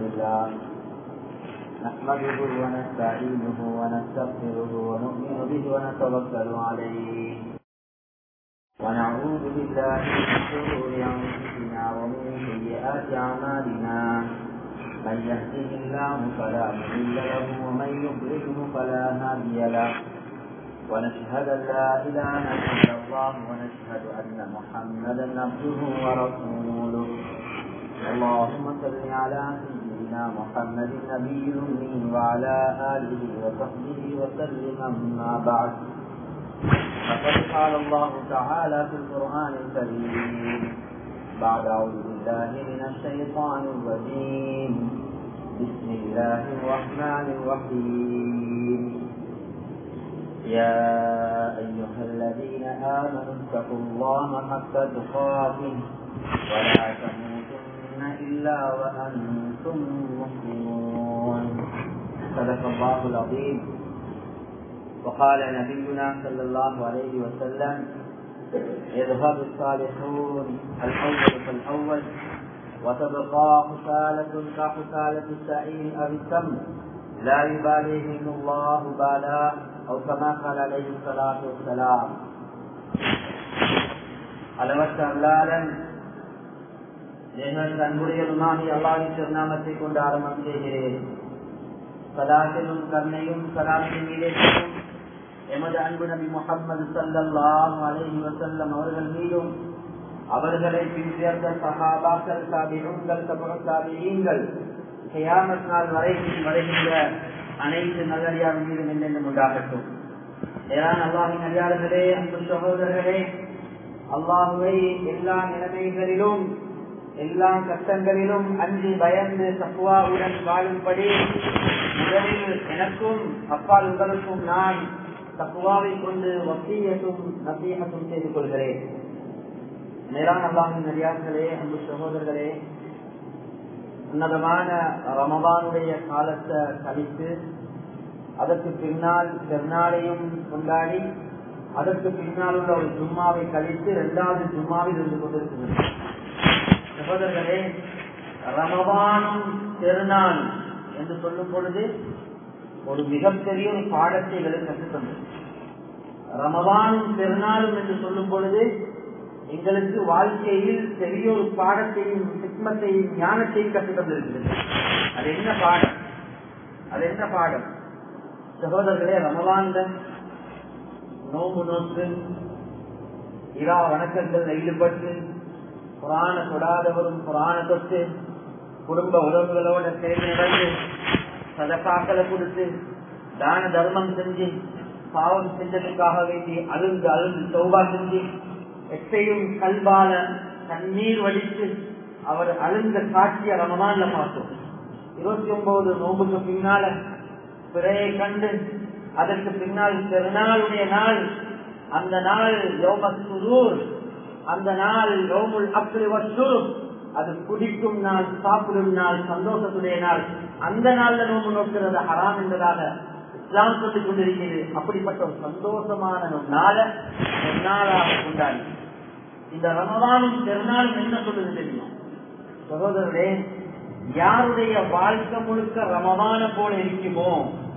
لله نحمده ونستعينه ونستغفره ونؤمن به ونتوكل عليه ونعوذ بالله من شرور انفسنا ومن سيئات اعمالنا من يهده الله فلا مضل له ومن يضلله فلا هادي له ونشهد ان لا اله الا الله ونشهد ان محمدا عبده ورسوله اللهم صل على سيدنا محمد النبي الامي وعلى اله وصحبه وسلم اما بعد فقد قال الله تعالى في القران الكريم بعد اعوذ بالله من الشيطان الرجيم بسم الله الرحمن الرحيم يا أيها الذين آمنوا اتقوا الله حق تقاته ولا تموتن إلا وأنتم مسلمون صدق الله العظيم وقال نبينا صلى الله عليه وسلم يذهب الصالحون الأول فالأول وتبقى خسالة كخسالة السعير أو التمر لا يباليهم الله بالا أو كما قال عليه الصلاة والسلام அளவற்ற அல்லாதன் எங்கள் அன்புடையதுமாகி அல்லாவின் திருநாமத்தை கொண்டு ஆரம்பம் செய்கிறேன் சலாத்திலும் கருணையும் சலாத்தின் மீதே எமது அன்பு நபி முகமது சல்லாஹ் அலஹி வசல்லம் அவர்கள் மீதும் அவர்களை பின்சேர்ந்த சகாபாக்கள் தாபிகள் தாபியங்கள் கியாமத் நாள் வரை வருகின்ற அனைத்து நல்லடியார் மீது நின்று உண்டாகட்டும் ஏரான் அல்லாஹின் அடியார்களே அன்பு சகோதரர்களே அல்லாஹுவை எல்லா நிலைமைகளிலும் எல்லா கட்டங்களிலும் அஞ்சு பயந்து தப்புவாவுடன் வாழும்படி முதலில் எனக்கும் அப்பால் உங்களுக்கும் நான் தப்புவாவை கொண்டு வசீயத்தும் நசீகத்தும் செய்து கொள்கிறேன் மேலான அல்லாஹின் அடியார்களே அன்பு சகோதரர்களே உன்னதமான ரமபானுடைய காலத்தை கழித்து அதற்கு பின்னால் பெருநாளையும் கொண்டாடி அதற்கு பின்னால் உள்ள ஒரு ஜும்மாவை கழித்து இரண்டாவது ஜும்மாவில் இருந்து கொண்டிருக்கிறது சகோதரர்களே ரமபானும் பெருநாள் என்று சொல்லும் பொழுது ஒரு மிகப்பெரிய ஒரு பாடத்தை எங்களுக்கு கற்றுத்தந்தது ரமபானும் பெருநாளும் என்று சொல்லும் பொழுது எங்களுக்கு வாழ்க்கையில் பெரிய ஒரு பாடத்தையும் சிக்மத்தையும் ஞானத்தையும் கற்றுத் தந்திருக்கிறது அது என்ன பாடம் அது என்ன பாடம் சகோதரர்களே ரமவாந்த நோம்பு நோக்கு இரா வணக்கங்கள் ஈடுபட்டு புராண தொடாதவரும் புராண தொட்டு குடும்ப உறவுகளோட சேர்ந்து நடந்து சதக்காக்களை கொடுத்து தான தர்மம் செஞ்சு பாவம் செஞ்சதுக்காக வேண்டி அழுந்து அழுந்து சௌபா செஞ்சு எப்பையும் கல்பால தண்ணீர் வடித்து அவர் அழுந்த காட்சிய ரமதான்ல பார்த்தோம் இருபத்தி ஒன்பது நோம்புக்கு பின்னால பிறையை கண்டு அதற்கு பின்னால் பெருநாளுடைய நாள் அந்த நாள் யோமசூர் அந்த நாள் யோமுல் அப்ரி வசூர் அது குடிக்கும் நாள் சாப்பிடும் நாள் சந்தோஷத்துடைய நாள் அந்த நாள்ல நோம்பு நோக்கிறது ஹராம் என்பதாக இஸ்லாம் சொல்லிக் கொண்டிருக்கிறது அப்படிப்பட்ட ஒரு சந்தோஷமான நாளை ஒரு நாளாக கொண்டாடி இந்த ரமதானும் பெருநாளும் என்ன சொல்லுது தெரியும் சகோதரரே யாருடைய வாழ்க்கை முழுக்க ரமதான போல இருக்குமோ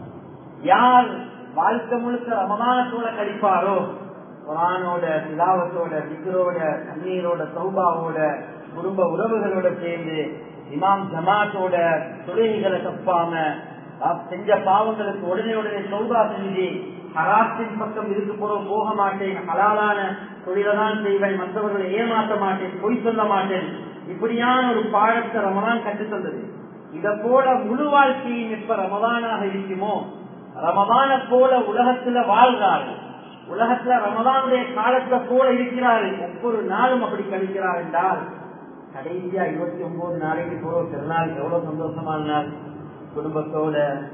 யார் வாழ்க்கை முழுக்க ரமதான போல கழிப்பாரோ குரானோட திலாவத்தோட விக்ரோட தண்ணீரோட சௌபாவோட குடும்ப உறவுகளோட சேர்ந்து இமாம் ஜமாத்தோட தொழில்களை தப்பாம செஞ்ச பாவங்களுக்கு உடனே உடனே சௌபா செஞ்சு ஹராத்தின் பக்கம் இருக்கு போல போக மாட்டேன் ஹலாலான தொழிலதான் செய்வேன் மற்றவர்களை ஏமாற்ற மாட்டேன் பொய் சொல்ல மாட்டேன் இப்படியான ஒரு பாடத்தை ரமதான் கற்றுத் தந்தது இத போல முழு வாழ்க்கையும் எப்ப ரமதானாக இருக்குமோ ரமதான போல உலகத்துல வாழ்றாரு உலகத்துல ரமதானுடைய காலத்துல போல இருக்கிறாரு ஒவ்வொரு நாளும் அப்படி கழிக்கிறார் என்றால் கடைசியா இருபத்தி ஒன்பது நாளைக்கு போற திருநாள் எவ்வளவு சந்தோஷமான நாள் குடும்பத்தோட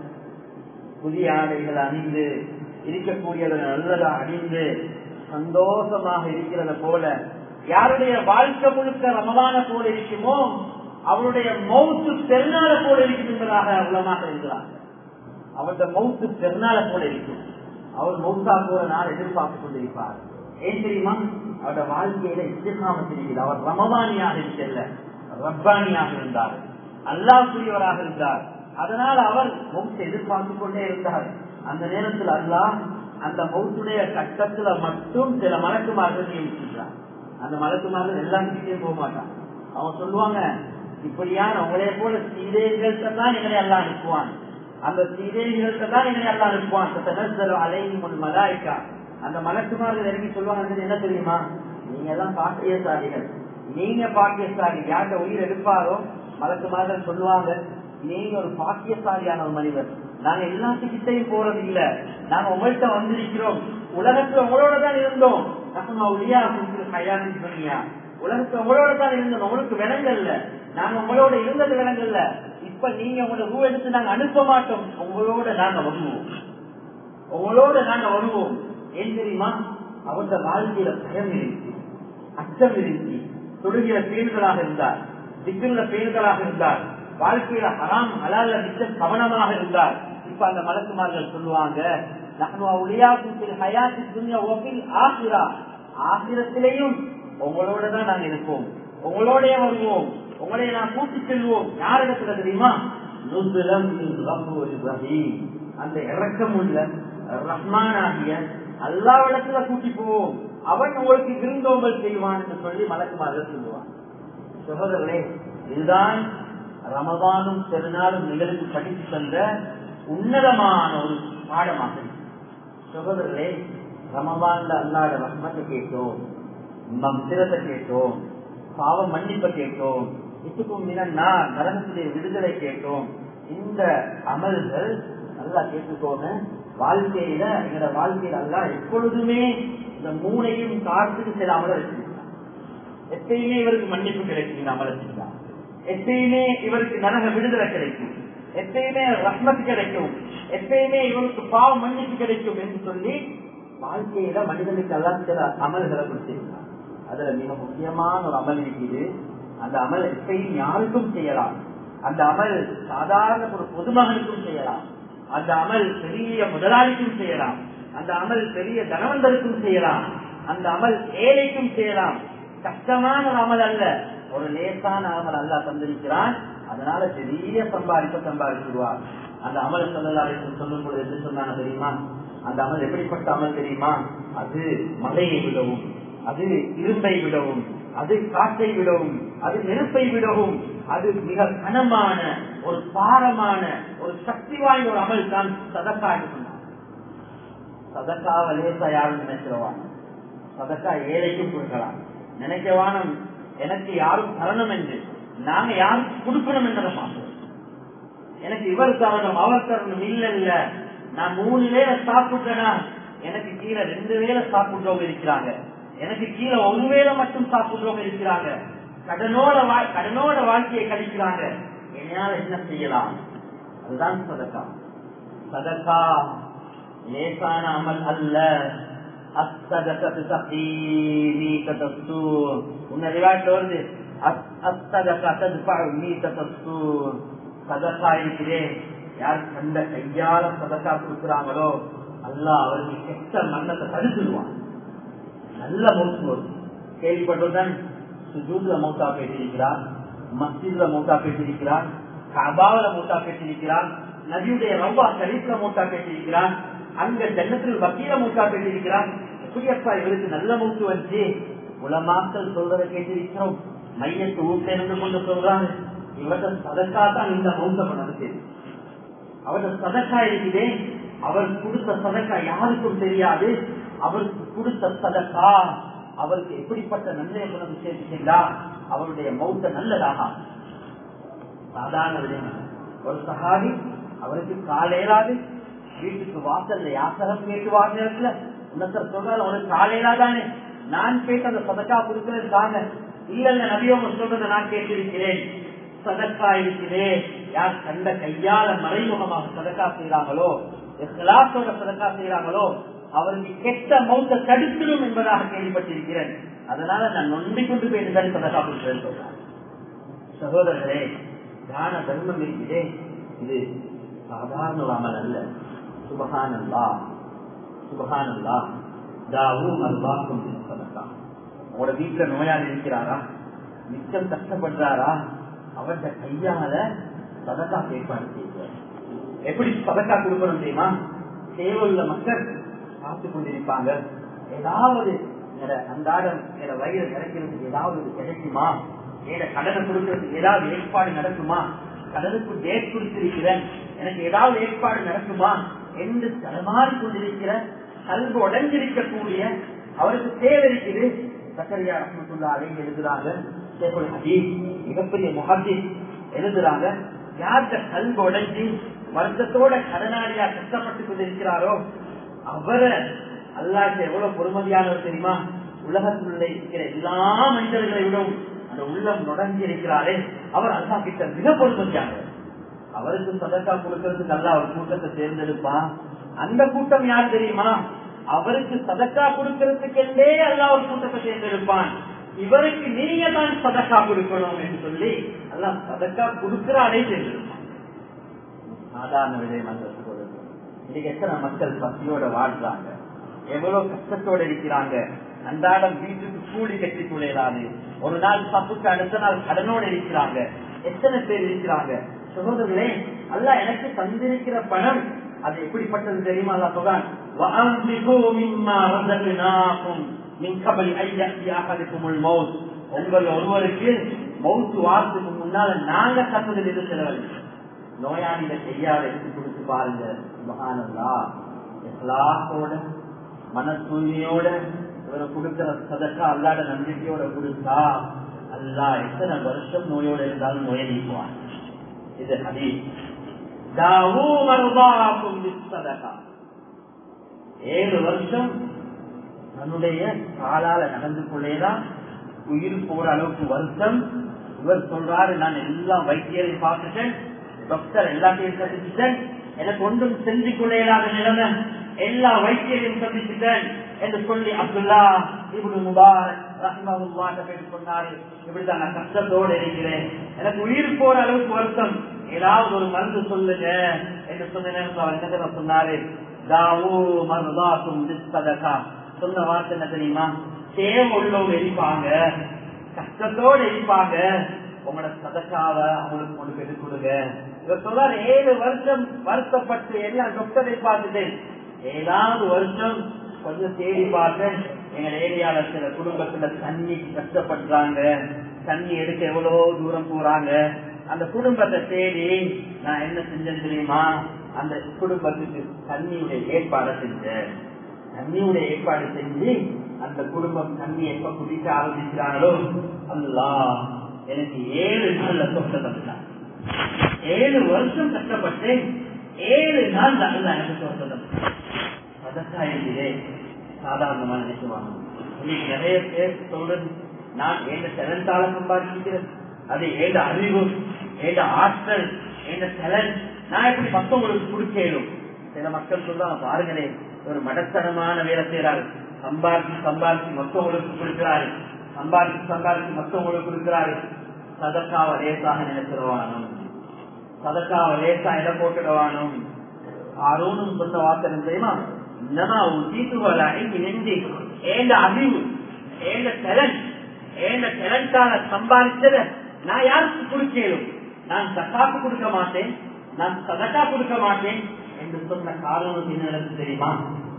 புதிய ஆடைகள் அணிந்து இருக்கக்கூடியதை நல்லதா அணிந்து சந்தோஷமாக இருக்கிறத போல யாருடைய வாழ்க்கை முழுக்க ரமதான போல இருக்குமோ அவருடைய மௌத்து பெருநாள போல இருக்கும் என்பதாக உலமாக இருக்கிறார் அவருடைய மௌத்து பெருநாள போல இருக்கும் அவர் மௌத்தா போற நாள் எதிர்பார்த்துக் கொண்டிருப்பார் ஏன் தெரியுமா அவருடைய வாழ்க்கையில இஸ்லாமத்தில் அவர் ரமதானியாக இருக்கல ரப்பானியாக இருந்தார் அல்லாஹுரியவராக இருந்தார் அதனால் அவர் மௌத்தை எதிர்பார்த்து கொண்டே இருந்தார் அந்த நேரத்தில் அல்லாஹ் அந்த மௌத்துடைய கட்டத்துல மட்டும் சில மலக்குமார்கள் நியமிக்கின்றார் அந்த மலக்குமார்கள் எல்லாம் கிட்டே போக மாட்டான் அவன் சொல்லுவாங்க இப்படியான உங்களே போல சீதைகள்கிட்ட தான் எங்களை எல்லாம் அனுப்புவான் அந்த சீதைகள்கிட்ட தான் எங்களை எல்லாம் அனுப்புவான் அலையும் மலாய்க்கா அந்த மலக்குமார்கள் இறங்கி சொல்லுவாங்க என்ன தெரியுமா நீங்க எல்லாம் பாக்கியசாலிகள் நீங்க பாக்கியசாலி யார்கிட்ட உயிர் எடுப்பாரோ மலக்குமார்கள் சொல்லுவாங்க நீங்க ஒரு பாக்கியசாலியான ஒரு மனிதர் நாங்க எல்லாத்துக்கிட்டையும் போறது இல்ல நாங்க உங்கள்கிட்ட வந்திருக்கிறோம் உலகத்துல உங்களோட தான் இருந்தோம் நம்ம ஒளியா கையாண்டு சொன்னீங்க உலகத்துல உங்களோட தான் இருந்தோம் உங்களுக்கு விலங்கல்ல நாங்க உங்களோட இருந்தது விலங்கல்ல இப்ப நீங்க உங்களோட ரூ எடுத்து நாங்க அனுப்ப மாட்டோம் உங்களோட நாங்க வருவோம் உங்களோட நாங்க வருவோம் ஏன் தெரியுமா அவருடைய வாழ்க்கையில பயம் இருக்கு அச்சம் இருக்கு தொடுகிற பேர்களாக இருந்தார் திக்குள்ள பேர்களாக இருந்தார் வாழ்க்கையில ஹராம் ஹலால மிச்ச கவனமாக இருந்தார் இப்ப அந்த மலக்குமார்கள் சொல்லுவாங்க ஆசிரத்திலையும் உங்களோட தான் நாங்க இருப்போம் உங்களோடய வருவோம் உங்களை நான் கூட்டி செல்வோம் யாரிடத்துல தெரியுமா அந்த இறக்கம் உள்ள ரஹ்மான் ஆகிய அல்லாவிடத்துல கூட்டி போவோம் அவன் உங்களுக்கு விருந்தோம்பல் செய்வான் என்று சொல்லி மலக்குமார்கள் சொல்லுவான் சகோதரர்களே இதுதான் ரமதானும் திருநாளும் நிகழ்ச்சி படித்து தந்த உன்னதமான ஒரு பாடமாக சகோதரர்களே ரமபான்ல அல்லாட ரஹ்மத்தை கேட்டோம் மந்திரத்தை கேட்டோம் பாவ மன்னிப்பை கேட்டோம் இதுக்கும் மினா நரகத்திலே விடுதலை கேட்டோம் இந்த அமல்கள் நல்லா கேட்டுக்கோங்க வாழ்க்கையில எங்களோட வாழ்க்கையில அல்ல எப்பொழுதுமே இந்த மூனையும் காத்துக்கு சில அமல வச்சிருக்கான் எப்பயுமே இவருக்கு மன்னிப்பு கிடைக்கும் இந்த அமல செஞ்சா எப்பயுமே இவருக்கு நரக விடுதலை கிடைக்கும் எப்பயுமே ரஹ்மத்து கிடைக்கும் எப்பயுமே இவருக்கு பாவம் மன்னிப்பு கிடைக்கும் என்று சொல்லி வாழ்க்கையில மனிதனுக்கு எல்லாம் சில அமல்களை கொடுத்திருக்கான் அதுல மிக முக்கியமான ஒரு அமல் இருக்குது அந்த அமல் எப்பயும் யாருக்கும் செய்யலாம் அந்த அமல் சாதாரண ஒரு பொதுமகனுக்கும் செய்யலாம் அந்த அமல் பெரிய முதலாளிக்கும் செய்யலாம் அந்த அமல் பெரிய தனவந்தருக்கும் செய்யலாம் அந்த அமல் ஏழைக்கும் செய்யலாம் கஷ்டமான ஒரு அமல் அல்ல ஒரு லேசான அமல் அல்ல தந்திருக்கிறான் அதனால பெரிய சம்பாதிப்ப சம்பாதிச்சிருவார் அந்த அமல் சொல்லலாம் சொல்லும் பொழுது என்ன சொன்னாங்க தெரியுமா அந்த அமல் எப்படிப்பட்ட அமல் தெரியுமா அது மலையை விடவும் அது இரும்பை விடவும் அது காற்றை விடவும் அது நெருப்பை விடவும் அது மிக கனமான ஒரு பாரமான ஒரு சக்தி வாய்ந்த ஒரு அமல் தான் சதக்கா என்று சொன்னார் சதக்கா லேசா யாரும் நினைக்கிறவான் சதக்கா ஏழைக்கும் கொடுக்கலாம் நினைக்கவானம் எனக்கு யாரும் தரணும் என்று நாங்க யாரும் கொடுக்கணும் என்றதை பார்க்கிறோம் எனக்கு இவர் தரணும் அவர் தரணும் இல்ல இல்ல நான் மூணு வேலை சாப்பிட்டேனா எனக்கு கீழே ரெண்டு வேலை சாப்பிடுறவங்க இருக்கிறாங்க எனக்கு கீழே ஒரு வேலை மட்டும் சாப்பிடுறவங்க இருக்கிறாங்க கடனோட கடனோட வாழ்க்கையை கழிக்கிறாங்க என்னால என்ன செய்யலாம் அதுதான் சதக்கா சதக்கா லேசான அமல் அல்ல வருது சதக்கா இருக்கிறேன் யார் கண்ட கையால சதக்கா கொடுக்கிறாங்களோ அல்ல அவருக்கு கெட்ட மன்னத்தை தடுத்துடுவான் நல்ல மூச்சு வரும் கேள்விப்பட்டதுதான் சுஜூத்ல மூத்தா பேசியிருக்கிறார் மஸ்ஜித்ல மூத்தா பேசியிருக்கிறார் கபாவில மூத்தா பேசியிருக்கிறார் நதியுடைய ரவ்வா ஷரீப்ல மூத்தா பேசியிருக்கிறார் அங்க ஜன்னத்தில் வக்கீல மூத்தா பேசியிருக்கிறார் எப்படியப்பா இவருக்கு நல்ல மூச்சு வந்து உலமாக்கள் சொல்றதை கேட்டிருக்கிறோம் மையத்து வீட்டுல இருந்து கொண்டு சொல்றாங்க இவரது சதக்கா தான் இந்த மௌத்த பண்ணது அவரது சதக்கா இருக்குதே அவர் கொடுத்த சதக்கா யாருக்கும் தெரியாது அவருக்கு கொடுத்த சதக்கா அவருக்கு எப்படிப்பட்ட நன்மையை கொண்டு சேர்த்துட்டீங்களா அவருடைய மௌத்த நல்லதாக சாதாரண விதம் ஒரு சகாதி அவருக்கு காலையிலாது வீட்டுக்கு வாசல்ல யாசகம் கேட்டுவார் நேரத்துல உன்னத்தர் சொல்றாரு அவருக்கு காலையிலாதானே நான் கேட்டு அந்த சதக்கா கொடுக்கிறது தாங்க இல்ல இல்ல நபியோங்க சொல்றதை நான் கேட்டிருக்கிறேன் சதக்கா இருக்கிறே யார் கண்ட கையால மறைமுகமாக சதக்கா செய்யறாங்களோ கிளாஸோட சதக்கா செய்யறாங்களோ அவருக்கு கெட்ட மௌத்த தடுத்திடும் என்பதாக கேள்விப்பட்டிருக்கிறேன் அதனால நான் நொண்டிக் கொண்டு போய் சதக்கா கொடுக்கிறேன் சொல்றாங்க சகோதரர்களே தான தர்மம் இருக்கிறே இது சாதாரண அமல் அல்ல சுபகானல்லா சுபகானல்லா தாவும் அல்வாக்கும் சதக்கா உங்களோட வீட்டுல நோயாளி இருக்கிறாரா மிச்சம் கஷ்டப்படுறாரா அவர்கிட்ட கையால சதக்கா ஏற்பாடு செய்வார் எப்படி சதக்கா கொடுக்கணும் தெரியுமா தேவையுள்ள மக்கள் பார்த்து கொண்டிருப்பாங்க ஏதாவது என்னோட அன்றாடம் என்னோட வயிறு கிடைக்கிறதுக்கு ஏதாவது ஒரு கிடைக்குமா என்னோட கடனை கொடுக்கறதுக்கு ஏதாவது ஏற்பாடு நடக்குமா கடனுக்கு டேட் கொடுத்திருக்கிறேன் எனக்கு ஏதாவது ஏற்பாடு நடக்குமா என்று தடமாறி கொண்டிருக்கிற கல்வி உடஞ்சிருக்கக்கூடிய அவருக்கு தேவை இருக்குது சக்கரியா ரஹமத்துல்லா அலைங்க எழுதுறாங்க ஷேகுல் ஹதீஸ் மிகப்பெரிய முஹத்தீஸ் எழுதுறாங்க யார்கிட்ட கல்வி உடைஞ்சி வருத்தத்தோட கடனாளியா கஷ்டப்பட்டு கொண்டிருக்கிறாரோ அவரை அல்லாஹ் எவ்வளவு பொறுமதியானவர் தெரியுமா உலகத்தில் இருக்கிற எல்லா மனிதர்களை விடவும் அந்த உள்ளம் நுடங்கி இருக்கிறாரே அவர் அல்லா கிட்ட மிக பொறுமதியானவர் அவருக்கு சதக்கா கொடுக்கறதுக்கு அல்லா ஒரு கூட்டத்தை தேர்ந்தெடுப்பான் அந்த கூட்டம் யார் தெரியுமா அவருக்கு சதக்கா கொடுக்கறதுக்கென்றே அல்லா ஒரு கூட்டத்தை தேர்ந்தெடுப்பான் இவருக்கு நீங்க தான் சதக்கா கொடுக்கணும் என்று சொல்லி எல்லாம் சதக்கா கொடுக்கிற ஆளே தேர்ந்தெடுப்பான் சாதாரண விடயம் அந்த சொல்றது இன்னைக்கு எத்தனை மக்கள் பசியோட வாழ்றாங்க எவ்வளவு கஷ்டத்தோட இருக்கிறாங்க அன்றாடம் வீட்டுக்கு கூலி கட்டி துளையலாது ஒரு நாள் தப்புக்கு அடுத்த நாள் கடனோட இருக்கிறாங்க எத்தனை பேர் இருக்கிறாங்க சகோதரர்களே அல்ல எனக்கு தந்திருக்கிற பணம் அது எப்படிப்பட்டது தெரியுமா அல்ல சொல்றான் உங்கள் ஒருவருக்கு மௌத்து வாரத்துக்கு முன்னால நாங்க தந்ததில் இருக்கிறவர்கள் நோயாளியில செய்யாத எடுத்து கொடுத்து பாருங்க மகானந்தா இஸ்லாத்தோட மன தூய்மையோட இவரை கொடுக்கிற சதக்கா அல்லாட நம்பிக்கையோட கொடுத்தா அல்லா எத்தனை வருஷம் நோயோட இருந்தாலும் நோயை நீக்குவான் இது ஹதி ஏழு வருஷம் தன்னுடைய காலால நடந்து கொள்ளேதான் உயிர் போற அளவுக்கு வருஷம் இவர் சொல்றாரு நான் எல்லா வைத்தியரையும் பார்த்துட்டேன் டாக்டர் எல்லாத்தையும் சந்திச்சுட்டேன் எனக்கு ஒன்றும் செஞ்சு கொள்ளையிலாத நிலைமை எல்லா வைத்தியரையும் சந்திச்சுட்டேன் என்று சொல்லி அப்துல்லா இப்படி முபாரக் ரஹ்மஹுல்லாஹ் பேர் சொன்னாரு இப்படிதான் நான் கஷ்டத்தோடு இருக்கிறேன் எனக்கு உயிர் போற அளவுக்கு வருத்தம் ஏதாவது ஒரு மருந்து சொல்லுங்க என்று சொன்ன நேரத்தில் அவர் என்ன தெரியுமா சொன்னாரு தாவோ மருதாக்கும் சதகா சொன்ன வார்த்தை என்ன தெரியுமா தேவை உள்ளவங்க இருப்பாங்க கஷ்டத்தோடு இருப்பாங்க உங்களோட சதக்காவை அவங்களுக்கு கொண்டு எடுத்து கொடுங்க இவர் சொல்றாரு ஏழு வருஷம் வருத்தப்பட்டு எல்லாம் டாக்டரை பார்த்துட்டேன் ஏழாவது வருஷம் கொஞ்சம் தேடி பார்த்தேன் எங்க ஏரியால சில குடும்பத்துல தண்ணிக்கு கஷ்டப்படுறாங்க தண்ணி எடுக்க எவ்வளவு தூரம் போறாங்க அந்த குடும்பத்தை தேடி நான் என்ன செஞ்சேன் தெரியுமா அந்த குடும்பத்துக்கு தண்ணியுடைய ஏற்பாடு செஞ்சேன் தண்ணியுடைய ஏற்பாடு செஞ்சு அந்த குடும்பம் தண்ணி எப்ப குடிக்க ஆரம்பிக்கிறாங்களோ அல்லா எனக்கு ஏழு நாள்ல சொந்த தந்தான் ஏழு வருஷம் கஷ்டப்பட்டேன் ஏழு நாள் அல்ல எனக்கு சொந்த தந்தான் அதற்காக சாதாரணமா நினைக்குவாங்க இன்னைக்கு நிறைய பேர் சொல்றது நான் ஏண்ட டேலண்டால சம்பாதிக்கிறேன் அது ஏண்ட அறிவு ஏண்ட ஆற்றல் ஏண்ட டேலண்ட் நான் எப்படி மத்தவங்களுக்கு கொடுக்கணும் சில மக்கள் சொல்றாங்க பாருங்களேன் ஒரு மடத்தனமான வேலை செய்யறாரு சம்பாதிச்சு சம்பாதிச்சு மத்தவங்களுக்கு கொடுக்கிறாரு சம்பாதிச்சு சம்பாதிச்சு மத்தவங்களுக்கு கொடுக்கிறாரு சதக்காவ லேசாக நினைச்சிருவானும் சதக்காவ லேசா இடம் போட்டுடுவானும் ஆரோனும் சொன்ன வார்த்தை தெரியுமா என்னமா தீத்துவல ஐந்து நெஞ்சு ஏண்ட அறிவு ஏண்ட டேலண்ட் ஏண்ட டேலண்டால சம்பாதிச்சத நான் யாருக்கு கொடுக்கலும் நான் சக்காப்பு கொடுக்க மாட்டேன் நான் சதக்கா கொடுக்க மாட்டேன் என்று சொன்ன காரணம் என்ன நடந்து தெரியுமா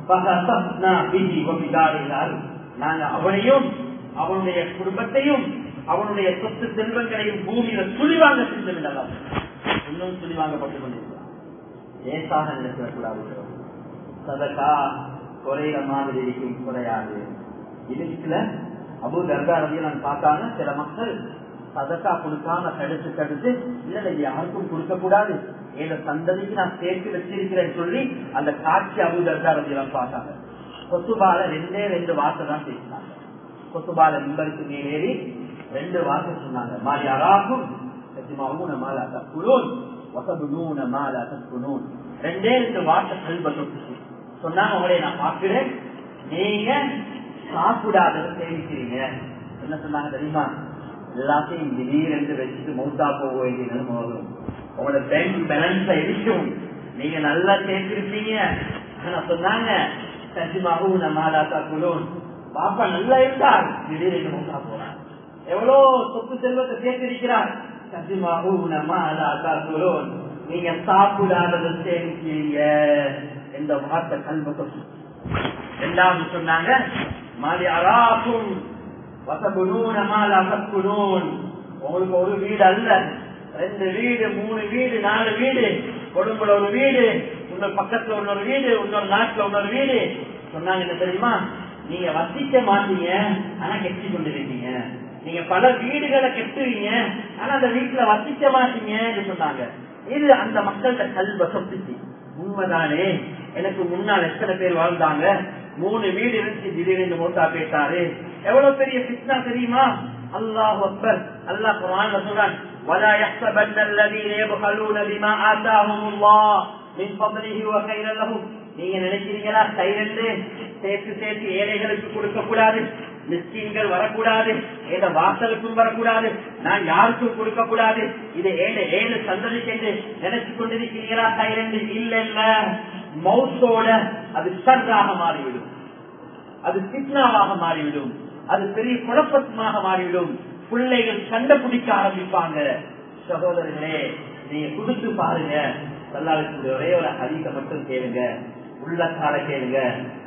நாங்க அவனையும் அவனுடைய குடும்பத்தையும் அவனுடைய சொத்து செல்வங்களையும் பூமியில துணிவாங்க செஞ்சிருந்தலாம் இன்னும் துணிவாங்கப்பட்டுக் கொண்டிருக்கிறான் லேசாக நினைச்சிடக்கூடாது சதக்கா குறையிற மாதிரி இருக்கும் குறையாது இதுல அபு தர்காரதியை நான் பார்த்தாங்க சில மக்கள் சதக்கா கொடுக்காம கடுத்து கடுத்து இல்ல இது யாருக்கும் கொடுக்க கூடாது என் சந்ததிக்கு நான் சேர்த்து வச்சிருக்கிறேன் சொல்லி அந்த காட்சி அபு தர்காரதியெல்லாம் பார்த்தாங்க கொத்துபால ரெண்டே ரெண்டு வார்த்தை தான் பேசினாங்க கொத்துபால நிம்பருக்கு மேலேறி ரெண்டு வார்த்தை சொன்னாங்க மாறி அராகும் மாலா தக்குலூன் வசபுனூன மாலா தக்குலூன் ரெண்டே ரெண்டு வார்த்தை கல்வ தொட்டுச்சு சொன்னாங்க உங்களை நான் பார்க்கிறேன் நீங்க சாப்பிடாததை சேமிக்கிறீங்க என்ன சொன்னாங்க தெரியுமா எல்லாத்தையும் திடீரென்று வச்சுட்டு மௌத்தா போக வேண்டிய நிலைமை வரும் உங்களோட பேங்க் பேலன்ஸ இருக்கும் நீங்க நல்லா சேர்த்திருப்பீங்க ஆனா சொன்னாங்க சஜிமாவும் நம்மாலாத்தா குலோன் பாப்பா நல்லா இருந்தார் திடீரென்று மௌத்தா போறார் எவ்வளவு சொத்து செல்வத்தை சேர்த்திருக்கிறார் நீங்க சாப்பிடாதது சேமிக்கிறீங்க என்ற வார்த்தை கல்வ ரெண்டாவது சொன்னாங்க மாலி அராக்கும் வசகுனூன மாலா சக்குனூன் உங்களுக்கு ஒரு வீடு அல்ல ரெண்டு வீடு மூணு வீடு நாலு வீடு கொழும்புல ஒரு வீடு இன்னொரு பக்கத்துல இன்னொரு வீடு இன்னொரு நாட்டுல இன்னொரு வீடு சொன்னாங்க என்ன தெரியுமா நீங்க வசிக்க மாட்டீங்க ஆனா கெட்டி கொண்டிருக்கீங்க நீங்க பல வீடுகளை கெட்டுவீங்க ஆனா அந்த வீட்டுல வசிக்க மாட்டீங்கன்னு சொன்னாங்க இது அந்த மக்கள்கிட்ட கல்வ சொத்துச்சு உண்மைதானே எனக்கு முன்னால் எத்தனை பேர் வாழ்ந்தாங்க மூணு வீடு இருந்துச்சு திடீர்னு மோட்டா போயிட்டாரு எவ்வளவு பெரிய பிஸ்னா தெரியுமா அல்லாஹ் அக்பர் அல்லாஹ் குர்ஆன்ல சொல்றான் ولا يحسبن الذين يبخلون بما آتاهم الله من فضله وخيرا لهم நீங்க நினைக்கிறீங்களா கைரண்டு சேர்த்து சேர்த்து ஏழைகளுக்கு கொடுக்க கூடாது மிஸ்கீன்கள் வரக்கூடாது ஏத வாசலுக்கும் வரக்கூடாது நான் யாருக்கும் கொடுக்க கூடாது இது ஏழு ஏழு சந்ததிக்கு என்று நினைச்சு கொண்டிருக்கிறீங்களா கைரண்டு இல்ல இல்ல மௌத்தோட அது சர்றாக மாறிவிடும் அது சிக்னாவாக மாறிவிடும் அது பெரிய குழப்பமாக மாறிவிடும் பிள்ளைகள் கண்டுபிடிக்க ஆரம்பிப்பாங்க சகோதரர்களே நீங்க கொடுத்து பாருங்க சல்லாவுக்கு ஒரே ஒரு அதிக மட்டும் கேளுங்க உள்ளக்கால கேளுங்க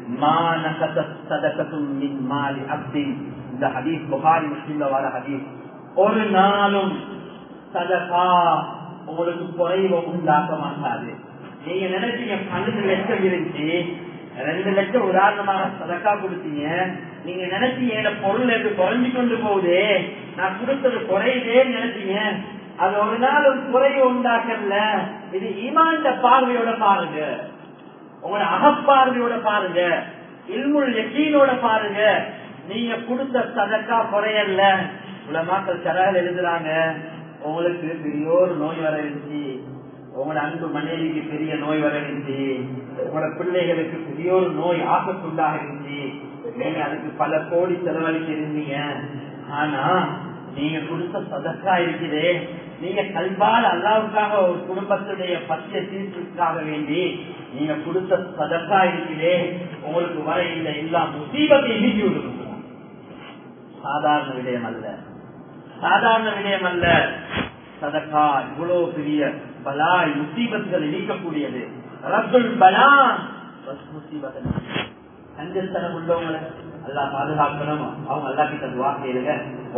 இந்த ஹதீஸ் புகாரி முஸ்லீம்ல வர ஹதீஸ் ஒரு நாளும் சதகா உங்களுக்கு குறைவ உண்டாக்க மாட்டாது நீங்க நினைச்சீங்க பன்னெண்டு லட்சம் இருந்துச்சு ரெண்டு லட்சம் உதாரணமாக சதக்கா கொடுத்தீங்க நீங்க நினைச்சீங்க இந்த பொருள் எது குறைஞ்சு கொண்டு போகுது நான் கொடுத்தது குறையுதேன்னு நினைச்சீங்க அது ஒரு நாள் ஒரு குறைய உண்டாக்கல இது ஈமாண்ட பார்வையோட பாருங்க உங்களோட அகப்பார்வையோட பாருங்க இல்முள் எக்கீனோட பாருங்க நீங்க கொடுத்த சதக்கா குறையல்ல உலமாக்கள் சரகல் எழுதுறாங்க உங்களுக்கு பெரிய ஒரு நோய் வர இருந்துச்சு உங்களோட அன்பு மனைவிக்கு பெரிய நோய் வர இருந்துச்சு உங்களோட பிள்ளைகளுக்கு பெரிய ஒரு நோய் ஆபத்துண்டாக இருந்துச்சு நீங்க அதுக்கு பல கோடி செலவழிக்க இருந்தீங்க ஆனா நீங்க கொடுத்த சதக்கா இருக்குது நீங்க கல்பால் அல்லாவுக்காக ஒரு குடும்பத்துடைய பத்திய தீர்ப்புக்காக வேண்டி நீங்க கொடுத்த சதக்கா இருக்குதே உங்களுக்கு வர இந்த எல்லா முசீபத்தை நீக்கி விடுங்க சாதாரண விடயம் அல்ல சாதாரண விடயம் அல்ல சதக்கா இவ்வளவு பெரிய பலாய் முசீபத்துகளை நீக்கக்கூடியது ரப்புல் பலா முசீபத்தை கஞ்சத்தனம் உள்ளவங்களை அல்லா பாதுகாக்கணும் அவங்க அல்லா கிட்ட துவா செய்யுங்க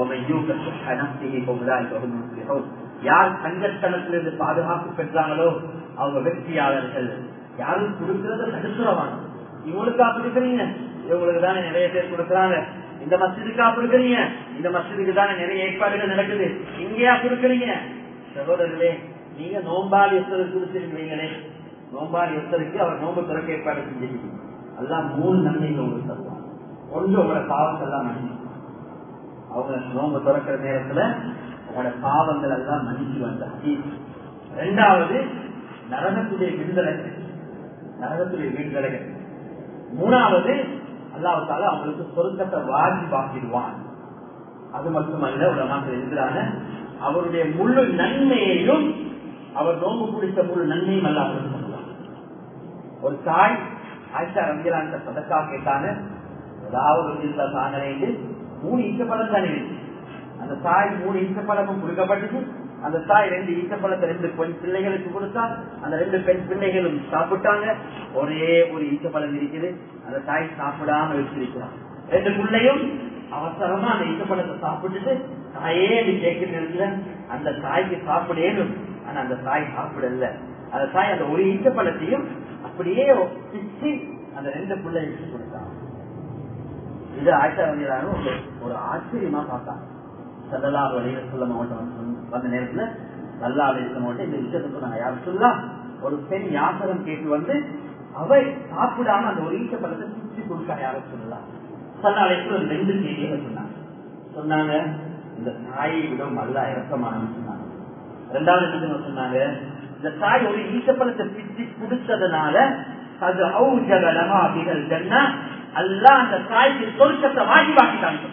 யார் கஞ்சத்தனத்திலிருந்து பாதுகாப்பு பெற்றாங்களோ அவங்க வெற்றியாளர்கள் யாரும் கொடுக்கறத தடுக்கிறவாங்க இவங்களுக்கா கொடுக்குறீங்க இவங்களுக்கு தானே நிறைய பேர் கொடுக்குறாங்க இந்த மசிதுக்கா கொடுக்குறீங்க இந்த மசிதுக்கு தானே நிறைய ஏற்பாடுகள் நடக்குது இங்கேயா கொடுக்குறீங்க சகோதரர்களே நீங்க நோம்பாளி ஒருத்தருக்கு கொடுத்துருக்கீங்களே நோம்பாளி ஒருத்தருக்கு அவர் நோம்பு திறக்க ஏற்பாடு செஞ்சிருக்கீங்க எல்லாம் மூணு நன்மைகள் உங்களுக்கு தருவாங்க ஒன்று உங்களோட பாவத்தெல்லாம் மன்னிக்கும் அவங்க நோம்பு திறக்கிற நேரத்துல உங்களோட பாவங்கள் எல்லாம் மன்னிச்சு வந்த ரெண்டாவது நரகத்துடைய விடுதலை நரகத்துடைய விடுதலை மூணாவது அல்லாவுக்கால அவங்களுக்கு சொருக்கத்தை வாங்கி பாக்கிடுவான் அது மட்டுமல்ல உலகமாக இருக்கிறாங்க அவருடைய முழு நன்மையையும் அவர் நோம்பு பிடித்த முழு நன்மையும் அல்ல அவருக்கு சொல்லுவாங்க ஒரு தாய் ஆயிஷா ரவியலான சதக்கா கேட்டாங்க ஏதாவது தாங்க மூணு ஈச்சப்பழம் தானே அந்த தாய் மூணு ஈச்சப்பழமும் கொடுக்கப்பட்டது அந்த தாய் ரெண்டு ஈச்சப்பழத்தை ரெண்டு பெண் பிள்ளைகளுக்கு கொடுத்தா அந்த ரெண்டு பெண் பிள்ளைகளும் சாப்பிட்டாங்க ஒரே ஒரு ஈச்சப்பழம் இருக்குது அந்த தாய் சாப்பிடாம வச்சிருக்கிறான் ரெண்டு பிள்ளையும் அவசரமா அந்த ஈச்சப்பழத்தை சாப்பிட்டுட்டு தாயே அது கேட்கிற நேரத்துல அந்த தாய்க்கு சாப்பிடேனும் ஆனா அந்த தாய் சாப்பிடல அந்த தாய் அந்த ஒரு ஈச்சப்பழத்தையும் அப்படியே பிச்சு அந்த ரெண்டு பிள்ளைகளுக்கு கொடுத்தாங்க இது ஆயிரத்தி அறிஞரான ஒரு ஆச்சரியமா பார்த்தாங்க சல்லல்லா வழியில சொல்ல மாவட்டம் வந்த நேரத்துல சல்லா அலிஸ்ல மாவட்டம் இந்த விஷயத்தை சொன்னாங்க யார் சொல்லலாம் ஒரு பெண் யாசகம் கேட்டு வந்து அவை சாப்பிடாம அந்த ஒரு ஈச்ச பழத்தை சுற்றி கொடுக்க யாரும் சொல்லலாம் சல்லா அலிஸ்ல ரெண்டு செய்தியை சொன்னாங்க சொன்னாங்க இந்த தாயை விட நல்ல இறக்கமானு சொன்னாங்க ரெண்டாவது என்ன சொன்னாங்க இந்த தாய் ஒரு ஈச்சப்பழத்தை பிச்சு குடிச்சதுனால அது ஔஜகலமா அப்படிகள் ஜன்னா அல்ல அந்த தாய்க்கு சொர்க்கத்தை வாங்கி வாங்கிட்டாங்க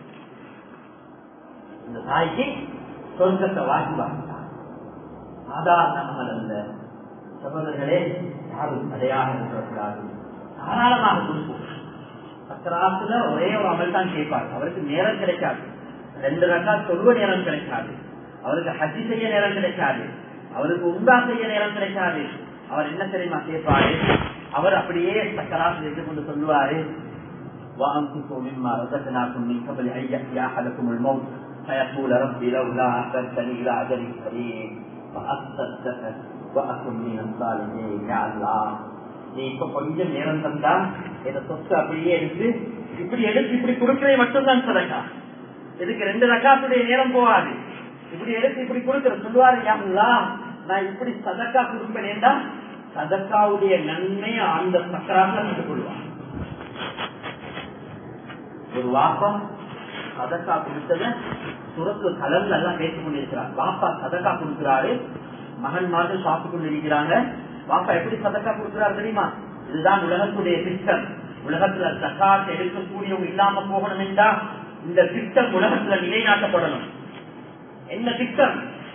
இந்த தாய்க்கு சொர்க்கத்தை வாங்கி வாங்கிட்டாங்க சாதாரண அமல் அல்ல சகோதரர்களே யாரும் தடையாக இருக்கக்கூடாது தாராளமாக கொடுப்போம் சக்கராத்துல ஒரே ஒரு அமல் தான் கேட்பார் அவருக்கு நேரம் கிடைக்காது ரெண்டு ரக்கா சொல்வ நேரம் கிடைக்காது அவருக்கு ஹஜ்ஜி செய்ய நேரம் கிடைக்காது அவருக்கு உண்டா செய்ய நேரம் கிடைக்காது அவர் என்ன தெரியுமா கேட்பாரு அவர் அப்படியே சக்கராசில் இருந்து கொண்டு சொல்லுவாரு وأنفقوا مما رزقناكم من قبل أن يأتي أحدكم الموت فيقول ربي لولا أخرتني إلى أجل قريب فأصدق وأكن من الصالحين يا الله நீ இப்ப கொஞ்சம் நேரம் தந்தா இதை சொத்து அப்படியே எடுத்து இப்படி எடுத்து இப்படி கொடுக்கறது மட்டும்தான் சதக்கா இதுக்கு ரெண்டு ரக்காத்துடைய நேரம் போகாது இப்படி எடுத்து இப்படி கொடுக்கிற சொல்லுவாரு யாருலா நான் இப்படி சதக்கா கொடுப்பேனேண்டா சதக்காவுடைய நன்மையை அந்த சக்கராக கற்றுக் கொள்வான் ஒரு வாப்பா சதக்கா கொடுத்தத சுரத்து கலந்து எல்லாம் பேசிக் கொண்டிருக்கிறார் வாப்பா சதக்கா கொடுக்கிறாரு மகன் மாதிரி சாப்பிட்டு கொண்டிருக்கிறாங்க வாப்பா எப்படி சதக்கா கொடுக்கிறார் தெரியுமா இதுதான் உலகத்துடைய திட்டம் உலகத்துல சக்காத்தை எடுக்கக்கூடியவங்க இல்லாம போகணும் என்றா இந்த திட்டம் உலகத்துல நிலைநாட்டப்படணும் என்ன திட்டம்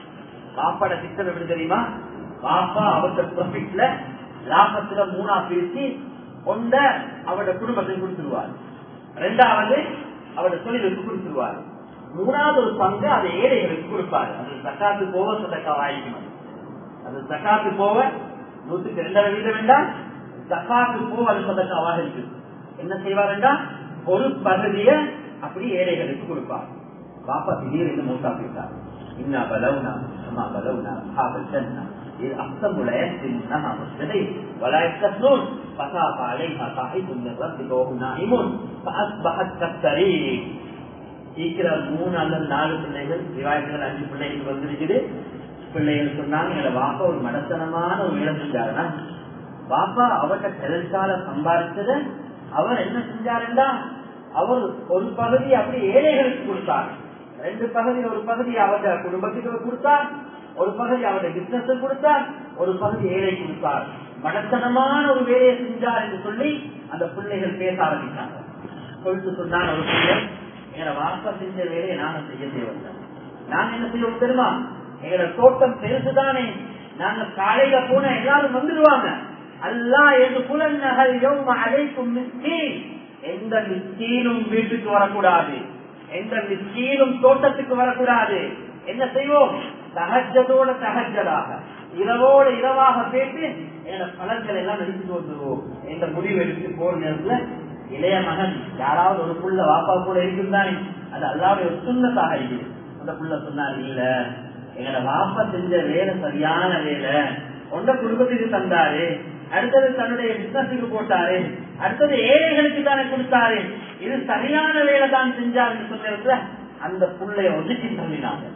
பாப்பாட திட்டம் எப்படி தெரியுமா பாப்பா அவருடைய ப்ராஃபிட்ல லாபத்துல மூணா பிரிச்சு கொண்ட அவருடைய குடும்பத்தை கொடுத்துருவார் ரெண்டாவது அவருடைய தொழிலுக்கு கொடுத்துருவார் மூணாவது ஒரு பங்கு அதை ஏழைகளுக்கு கொடுப்பாரு அது சக்காத்து போக சதக்கா வாங்கிக்கணும் அது சக்காத்து போக நூத்துக்கு ரெண்டரை வீதம் வேண்டாம் சக்காத்து போக அது சதக்காவாக இருக்கு என்ன செய்வாருண்டா ஒரு பகுதியை அப்படி ஏழைகளுக்கு கொடுப்பார் பாப்பா திடீர்னு மூத்தா போயிட்டார் இன்னா பலவுனா அம்மா பலவுனா அஸ்ஹாபல் ஜன்னா إذ أقسموا ليحسنها مسجدين ولا يستثنون فخاف عليها صاحب من ربك وهم نائمون فأصبحت كالسرير சீக்கிரம் மூணு அல்லது நாலு பிள்ளைகள் விவாயத்தில் அஞ்சு பிள்ளைகள் வந்திருக்குது பிள்ளைகள் சொன்னாங்க எங்களை வாப்பா ஒரு மடத்தனமான ஒரு இடம் செஞ்சாருன்னா பாப்பா அவர்கிட்ட கிழக்கால சம்பாதிச்சத அவர் என்ன செஞ்சாருன்னா அவர் ஒரு பகுதி அப்படி ஏழைகளுக்கு கொடுத்தார் ரெண்டு பகுதி ஒரு பகுதி அவருடைய குடும்பத்துக்கு கொடுத்தார் ஒரு பகுதி அவருடைய பிசினஸ் கொடுத்தார் ஒரு பகுதி ஏழை கொடுத்தார் மடத்தனமான ஒரு வேலையை செஞ்சார் என்று சொல்லி அந்த பிள்ளைகள் பேச ஆரம்பித்தாங்க சொல்லிட்டு சொன்னாங்க ஒரு பிள்ளை எங்களை வாப்பா செஞ்ச வேலையை நாங்க செய்ய தேவையில்லை நாங்க என்ன செய்வோம் தெரியுமா எங்களோட தோட்டம் பெருசுதானே நாங்க காலையில போன எல்லாரும் வந்துடுவாங்க அல்லா எது புலநகல் யோம அழைக்கும் மிஸ்கீன் எந்த மிஸ்கீனும் வீட்டுக்கு வரக்கூடாது எந்த மிஸ்கீனும் தோட்டத்துக்கு வரக்கூடாது என்ன செய்வோம் சகஜதோட சகஜதாக இரவோட இரவாக பேசி என்னோட பலன்கள் எல்லாம் எடுத்துட்டு வந்துருவோம் என்ற முடிவு எடுத்து போற நேரத்துல இளைய மகன் யாராவது ஒரு புள்ள வாப்பா கூட இருக்குதானே அது அல்லாவுடைய ஒரு சுண்ணத்தாக இருக்குது அந்த புள்ள சொன்னார் இல்ல எங்களோட வாப்பா செஞ்ச வேலை சரியான வேலை ஒன்ற குடும்பத்துக்கு தந்தாரு அடுத்தது தன்னுடைய பிசினஸுக்கு போட்டாரு அடுத்தது ஏழைகளுக்கு தானே கொடுத்தாரு இது சரியான வேலை தான் செஞ்சாருன்னு சொன்ன அந்த புள்ளைய ஒதுக்கி தள்ளினாங்க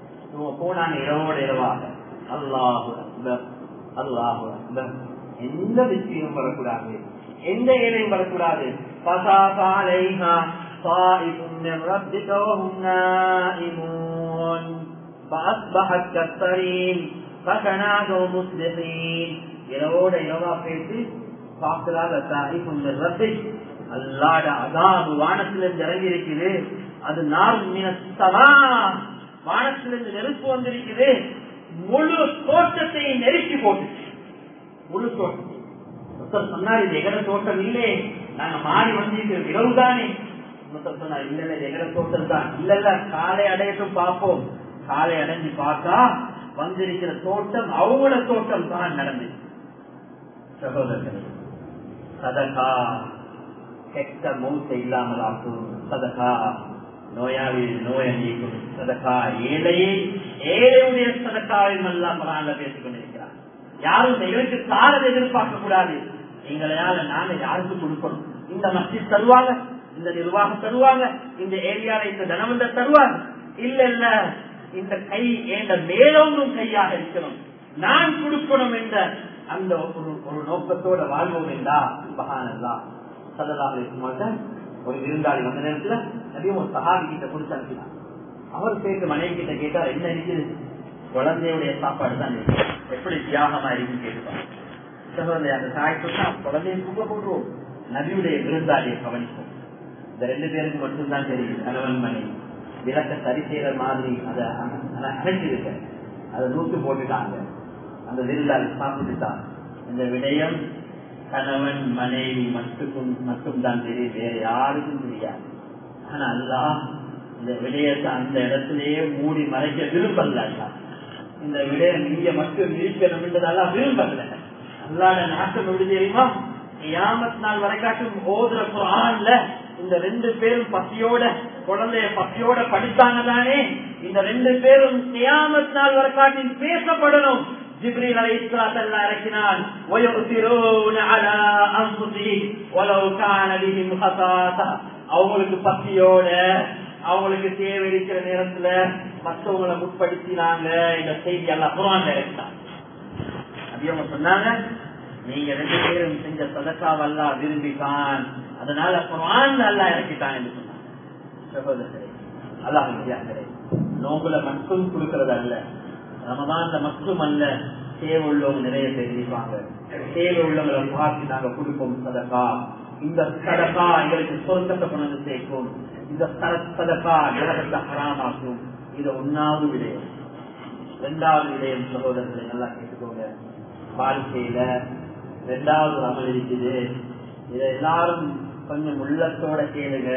போனாங்க இரவோட இரவாக அல்லாஹு அக்பர் அல்லாஹு அக்பர் எந்த விஷயம் வரக்கூடாது எந்த ஏழையும் வரக்கூடாது طائف من ربك وهم نائمون فأصبحت كالصريم فكنادوا مصلحين இரவோட இரவா பேசி பார்க்கலாத தாயிக்கும் ரப்பி அல்லாட அதாபு வானத்திலிருந்து இறங்கி இருக்குது அது நாள் மீனமா வானத்திலிருந்து நெருப்பு வந்திருக்குது முழு தோட்டத்தை நெருக்கி போட்டு முழு தோட்டம் ஒருத்தர் சொன்னார் இது எகர தோட்டம் இல்லே நாங்க மாறி வந்திருக்கிறோம் இரவுதானே ஒருத்தர் சொன்னார் இல்ல இல்ல எகர தோட்டம் தான் இல்ல இல்ல காலை அடையட்டும் பார்ப்போம் காலை அடைஞ்சு பார்த்தா வந்திருக்கிற தோட்டம் அவங்களோட தோட்டம் தான் நடந்துச்சு சகோதரர்கள் சதகா கெட்ட மூச்சை இல்லாமல் ஆக்கும் சதகா நோயாளி நோய் அணிக்கும் சதகா ஏழையை ஏழையுடைய சதக்காவையும் எல்லாம் பராங்க பேசிக் கொண்டிருக்கிறார் யாரும் எங்களுக்கு தாரதை எதிர்பார்க்க கூடாது எங்களையால நாங்க யாருக்கு கொடுக்கணும் இந்த மஸ்ஜித் தருவாங்க இந்த நிர்வாகம் தருவாங்க இந்த ஏரியால இந்த தனவந்த தருவாங்க இல்ல இல்ல இந்த கை என்ற மேலோங்கும் கையாக இருக்கணும் நான் கொடுக்கணும் என்ற அந்த ஒரு ஒரு நோக்கத்தோட வாழ்வோம் என்றா மகானல்லா சல்லல்லாஹ் ஒரு விருந்தாளி வந்த நேரத்துல நபியும் ஒரு சஹாபி கிட்ட கொடுத்து அனுப்பினார் அவர் சேர்த்து மனைவி கிட்ட கேட்டார் என்ன இருக்குது குழந்தையுடைய சாப்பாடு தான் இருக்கு. எப்படி தியாகமா இருக்குன்னு கேட்டுப்பாங்க சகோதரி அந்த தாய் சொன்னா குழந்தையை தூக்க போட்டுருவோம் நபியுடைய விருந்தாளியை கவனிப்போம் இந்த ரெண்டு பேருக்கு மட்டும்தான் தெரியும் கணவன் மனைவி விளக்க சரி செய்யற மாதிரி அதை அணைச்சிருக்க அதை நூத்து போட்டுட்டாங்க அந்த விருந்தாளி சாப்பிட்டுட்டான் இந்த விடயம் கணவன் மனைவி மட்டுக்கும் மட்டும்தான் தெரியும் வேற யாருக்கும் தெரியாது ஆனா அல்லா இந்த விடயத்தை அந்த இடத்திலேயே மூடி மறைக்க விரும்பல அல்லா. இந்த விடயம் இங்க மட்டும் இருக்கணும் என்றதெல்லாம் விரும்பல அல்லாட நாட்டம் எப்படி தெரியுமா கியாமத் நாள் வரைக்காட்டும் ஓதுற குரான்ல இந்த ரெண்டு பேரும் பசியோட குழந்தைய பசியோட படித்தாங்க தானே இந்த ரெண்டு பேரும் கியாமத் நாள் வரைக்காட்டில் பேசப்படணும் ஜிப்ரீல் அலைஹிஸ்ஸலாத்து அல்லாஹ் இறக்கினான் வயுசிரூன அலா அன்ஃபுஸிஹிம் வலவ் கான பிஹிம் ஹஸாஸா அவங்களுக்கு பசியோட அவங்களுக்கு தேவை இருக்கிற நேரத்துல மற்றவங்களை முற்படுத்தினாங்க இந்த செய்தி எல்லாம் குரான் இறக்கினான் அப்படி அவங்க சொன்னாங்க நீங்க ரெண்டு பேரும் செஞ்ச சதக்காவல்லா விரும்பித்தான் அதனால குரான் அல்லா இறக்கிட்டான் என்று சொன்னாங்க சகோதரர்களே அல்லாஹ் வித்தியாசரே நோம்புல மட்டும் கொடுக்கறது அல்ல ரமதான்ல மட்டும் அல்ல தேவை உள்ளவங்க நிறைய பேர் இருப்பாங்க தேவை உள்ளவங்களை பார்த்து நாங்க கொடுப்போம் சதக்கா இந்த சதக்கா எங்களுக்கு சொர்க்கத்தை கொண்டு வந்து சேர்க்கும் இந்த சர- சதக்கா நரகத்தை ஹராமாக்கும் இது ஒன்னாவது விடயம் ரெண்டாவது விடயம் சகோதரர்களை நல்லா கேட்டுக்கோங்க வாழ்க்கையில ரெண்டாவது ஒரு அமல் இருக்குது இதை எல்லாரும் கொஞ்சம் உள்ளத்தோட கேளுங்க